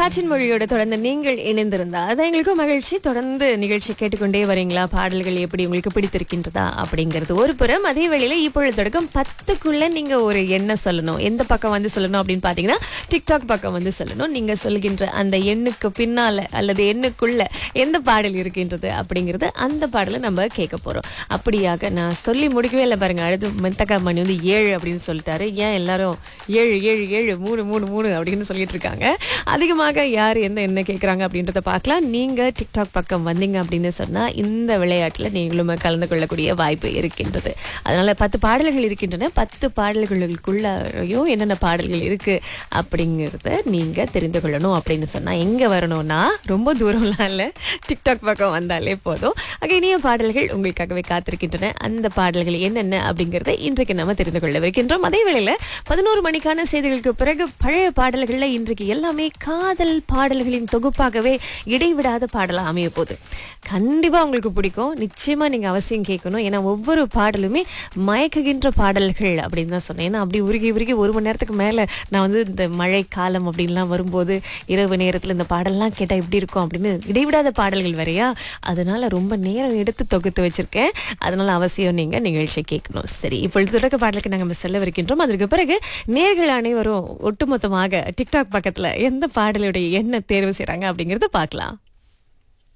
காற்றின் மொழியோட தொடர்ந்து நீங்கள் இணைந்திருந்தா அது எங்களுக்கும் மகிழ்ச்சி தொடர்ந்து நிகழ்ச்சி கேட்டுக்கொண்டே வரீங்களா பாடல்கள் எப்படி உங்களுக்கு பிடித்திருக்கின்றதா அப்படிங்கிறது ஒரு புறம் அதே வேளையில இப்பொழுது தொடக்கம் பத்துக்குள்ள நீங்க ஒரு எண்ணை சொல்லணும் எந்த பக்கம் வந்து சொல்லணும் அப்படின்னு பாத்தீங்கன்னா டிக்டாக் பக்கம் வந்து சொல்லணும் நீங்க சொல்கின்ற அந்த எண்ணுக்கு பின்னால அல்லது எண்ணுக்குள்ள எந்த பாடல் இருக்கின்றது அப்படிங்கிறது அந்த பாடலை நம்ம கேட்க போறோம் அப்படியாக நான் சொல்லி முடிக்கவே இல்லை பாருங்க அடுத்து மெத்தக்கா மணி வந்து ஏழு அப்படின்னு சொல்லிட்டாரு ஏன் எல்லாரும் ஏழு ஏழு ஏழு மூணு மூணு மூணு அப்படின்னு சொல்லிட்டு இருக்காங்க அதிகமாக யார் எந்த என்ன கேட்குறாங்க அப்படின்றத பார்க்கலாம் நீங்க டிக்டாக் பக்கம் வந்தீங்க அப்படின்னு சொன்னா இந்த விளையாட்டுல நீங்களும் கலந்து கொள்ளக்கூடிய வாய்ப்பு இருக்கின்றது அதனால பத்து பாடல்கள் இருக்கின்றன பத்து பாடல்களுக்குள்ளயும் என்னென்ன பாடல்கள் இருக்கு அப்படிங்கிறத நீங்க தெரிந்து கொள்ளணும் அப்படின்னு சொன்னா எங்க வரணும்னா ரொம்ப தூரம்லாம் இல்லை டிக்டாக் பக்கம் வந்தாலே போதும் ஆக இனிய பாடல்கள் உங்களுக்காகவே காத்திருக்கின்றன அந்த பாடல்கள் என்னென்ன அப்படிங்கறத இன்றைக்கு நம்ம தெரிந்து கொள்ளவிருக்கின்றோம் அதே வேளையில பதினோரு மணிக்கான செய்திகளுக்கு பிறகு பழைய பாடல்கள்ல இன்றைக்கு எல்லாமே காதல் பாடல்களின் தொகுப்பாகவே இடைவிடாத பாடலா அமைய போகுது கண்டிப்பா உங்களுக்கு பிடிக்கும் நிச்சயமா நீங்க அவசியம் கேட்கணும் ஏன்னா ஒவ்வொரு பாடலுமே மயக்குகின்ற பாடல்கள் அப்படின்னு தான் சொன்னேன் ஏன்னா அப்படி உருகி உருகி ஒரு மணி நேரத்துக்கு மேல நான் வந்து இந்த மழை காலம் அப்படின்லாம் வரும்போது இரவு நேரத்துல இந்த பாடல்லாம் கேட்டா எப்படி இருக்கும் அப்படின்னு இடைவிடாத பாடல்கள் வரையா அதனால ரொம்ப நேரம் எடுத்து தொகுத்து வச்சிருக்கேன் அதனால அவசியம் நீங்க நிகழ்ச்சி கேட்கணும் சரி இப்பொழுது தொடக்க பாடலுக்கு நாங்கள் செல்லவிருக்கின்றோம் அதற்கு பிறகு நேர்கள் அனைவரும் ஒட்டுமொத்தமாக டிக்டாக் பக்கத்துல எந்த பாடலுடைய என்ன தேர்வு செய்றாங்க அப்படிங்கறத பார்க்கலாம்